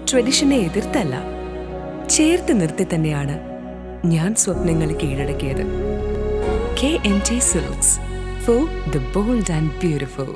ട്രഡീഷനെ എതിർത്തല്ല ചേർത്ത് നിർത്തി തന്നെയാണ് ഞാൻ സ്വപ്നങ്ങൾ കീഴടക്കിയത് K N T silks for the bold and beautiful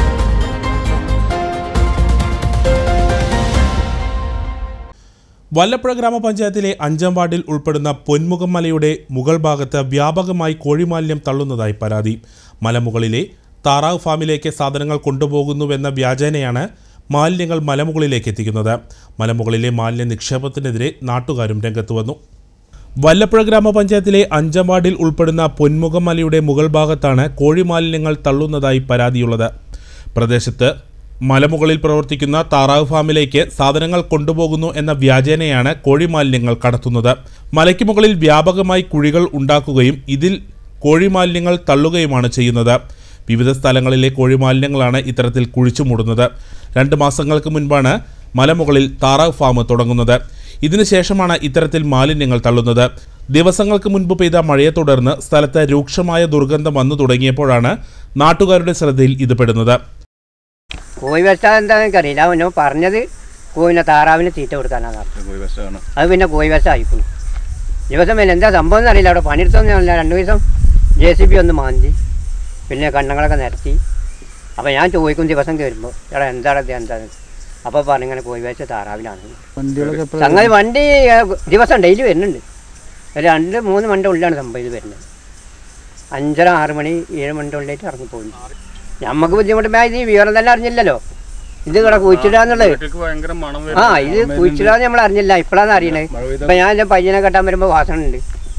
Vallappuzha ഗ്രാമപഞ്ചായത്തിലെ അഞ്ചാം വാർഡിൽ ഉൾപ്പെടുന്ന പൊന്മുഖം മലയുടെ മുകൾ ഭാഗത്ത് വ്യാപകമായി കോഴിമാലിന്യം തള്ളുന്നതായി പരാതി മലമുകളിലെ താറാവ് ഫാമിലേക്ക് സാധനങ്ങൾ കൊണ്ടുപോകുന്നുവെന്ന വ്യാജേനയാണ് മാലിന്യങ്ങൾ മലമുകളിലേക്ക് എത്തിക്കുന്നത് മലമുകളിലെ മാലിന്യ നിക്ഷേപത്തിനെതിരെ നാട്ടുകാരും രംഗത്ത് വന്നു വല്ലപ്പുഴ ഗ്രാമപഞ്ചായത്തിലെ അഞ്ചാം വാർഡിൽ ഉൾപ്പെടുന്ന പൊന്മുഖം മലയുടെ മുകൾ ഭാഗത്താണ് കോഴിമാലിന്യങ്ങൾ തള്ളുന്നതായി പരാതിയുള്ളത് പ്രദേശത്ത് മലമുകളിൽ പ്രവർത്തിക്കുന്ന താറാവ് ഫാമിലേക്ക് സാധനങ്ങൾ കൊണ്ടുപോകുന്നു എന്ന വ്യാജേനയാണ് കോഴിമാലിന്യങ്ങൾ കടത്തുന്നത് മലയ്ക്ക് മുകളിൽ വ്യാപകമായി കുഴികൾ ഉണ്ടാക്കുകയും ഇതിൽ കോഴിമാലിന്യങ്ങൾ തള്ളുകയുമാണ് ചെയ്യുന്നത് വിവിധ സ്ഥലങ്ങളിലെ കോഴിമാലിന്യങ്ങളാണ് ഇത്തരത്തിൽ കുഴിച്ചു മൂടുന്നത് രണ്ട് മാസങ്ങൾക്ക് മുൻപാണ് മലമുകളിൽ താറാവ് ഫാം തുടങ്ങുന്നത് ഇതിനുശേഷമാണ് ഇത്തരത്തിൽ മാലിന്യങ്ങൾ തള്ളുന്നത് ദിവസങ്ങൾക്ക് മുൻപ് പെയ്ത മഴയെ തുടർന്ന് സ്ഥലത്ത് രൂക്ഷമായ ദുർഗന്ധം വന്നു തുടങ്ങിയപ്പോഴാണ് നാട്ടുകാരുടെ ശ്രദ്ധയിൽ ഇത് പെടുന്നത് കോഴി വെച്ചാൽ എന്താണെന്ന് എനിക്കറിയില്ല അവനോ പറഞ്ഞത് കോഴിനെ താറാവിന് തീറ്റ കൊടുക്കാനാണ് പറഞ്ഞത്. അത് പിന്നെ കോഴി വെച്ചായിപ്പോയി ദിവസം പിന്നെ എന്താ സംഭവം എന്നറിയില്ല അവിടെ പണിയെടുത്തൊന്നുമില്ല രണ്ട് ദിവസം ജെ സി ബി ഒന്ന് മാന്തി പിന്നെ കണ്ണങ്ങളൊക്കെ നിരത്തി അപ്പോൾ ഞാൻ ചോദിക്കും ദിവസം കയറുമ്പോൾ എടാ എന്താണ് ഇത് എന്താണ് അപ്പോൾ പറഞ്ഞിങ്ങനെ കോഴി വെച്ച താറാവിലാണ് വണ്ടികളൊക്കെ എപ്പോഴാ സംഗതി വണ്ടി ഏ, ദിവസം ഡെയിലി വരുന്നുണ്ട് ഒരു രണ്ട് മൂന്ന് മണിൻ്റെ ഉള്ളിലാണ് സംഭവം ഇത് വരുന്നത് അഞ്ചര ആറ് മണി ഏഴ് മണിൻ്റെ ഉള്ളിലേക്ക് ഇറങ്ങി പോകുന്നു നമുക്ക് ബുദ്ധിമുട്ടുമ്പോൾ ഇത് ഈ വിവരം തന്നെ അറിഞ്ഞില്ലല്ലോ ഇത് ഇവിടെ കുഴിച്ചിടാന്നുള്ളത് ഭയങ്കര മണം ആ ഇത് കുഴിച്ചിടാന്ന് നമ്മൾ അറിഞ്ഞില്ല ഇപ്പോഴാണ് അറിയണത് ഇപ്പൊ ഞാൻ എൻ്റെ പയ്യനെ കെട്ടാൻ വരുമ്പോൾ വാസന ഉണ്ട്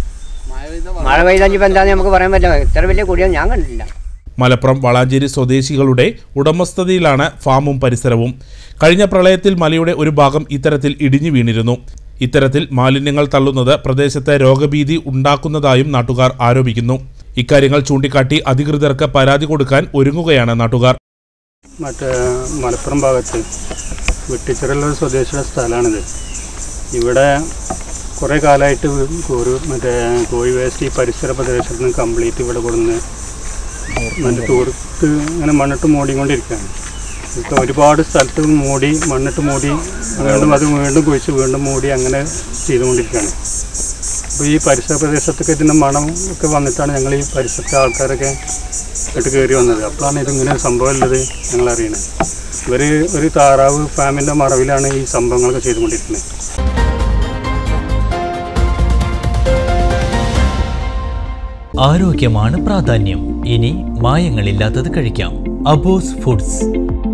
മഴ പെയ്താൽ ഇപ്പം എന്താന്ന് നമുക്ക് പറയാൻ പറ്റില്ല ഇത്ര വലിയ കുടിയൊന്നും ഞാൻ കണ്ടില്ല മലപ്പുറം വളാഞ്ചേരി സ്വദേശികളുടെ ഉടമസ്ഥതയിലാണ് ഫാമും പരിസരവും കഴിഞ്ഞ പ്രളയത്തിൽ മലയുടെ ഒരു ഭാഗം ഇത്തരത്തിൽ ഇടിഞ്ഞു വീണിരുന്നു ഇത്തരത്തിൽ മാലിന്യങ്ങൾ തള്ളുന്നത് പ്രദേശത്ത് രോഗഭീതി ഉണ്ടാക്കുന്നതായും നാട്ടുകാർ ആരോപിക്കുന്നു ഇക്കാര്യങ്ങൾ ചൂണ്ടിക്കാട്ടി അധികൃതർക്ക് പരാതി കൊടുക്കാൻ ഒരുങ്ങുകയാണ് നാട്ടുകാർ മറ്റേ മലപ്പുറം ഭാഗത്ത് വെട്ടിച്ചിറയുള്ള സ്വദേശിയുടെ സ്ഥലമാണിത് ഇവിടെ കുറേ കാലമായിട്ട് ഒരു മറ്റേ കോഴി വേസ്റ്റ് ഈ പരിസര പ്രദേശത്ത് നിന്ന് കംപ്ലീറ്റ് ഇവിടെ കൊടുന്ന് മറ്റേ തൂർത്ത് ഇങ്ങനെ മണ്ണിട്ട് മൂടിക്കൊണ്ടിരിക്കുകയാണ് ഇപ്പം ഒരുപാട് സ്ഥലത്ത് മൂടി മണ്ണിട്ട് മൂടി വീണ്ടും അത് വീണ്ടും കുഴിച്ച് വീണ്ടും മൂടി അങ്ങനെ ചെയ്തുകൊണ്ടിരിക്കുകയാണ് അപ്പോൾ ഈ പരിസര പ്രദേശത്തൊക്കെ ഇതിൻ്റെ മണം ഒക്കെ വന്നിട്ടാണ് ഞങ്ങൾ ഈ പരിസരത്തെ ആൾക്കാരൊക്കെ ഇട്ട് കയറി വന്നത് അപ്പോഴാണ് ഇതിങ്ങനെ സംഭവം ഉള്ളത് ഞങ്ങൾ അറിയണത് ഇവർ ഒരു താറാവ് ഫാമിൻ്റെ മറവിലാണ് ഈ സംഭവങ്ങളൊക്കെ ചെയ്തുകൊണ്ടിരിക്കുന്നത് ആരോഗ്യമാണ് പ്രാധാന്യം ഇനി മായങ്ങളില്ലാത്തത് കഴിക്കാം അബോസ് ഫുഡ്സ്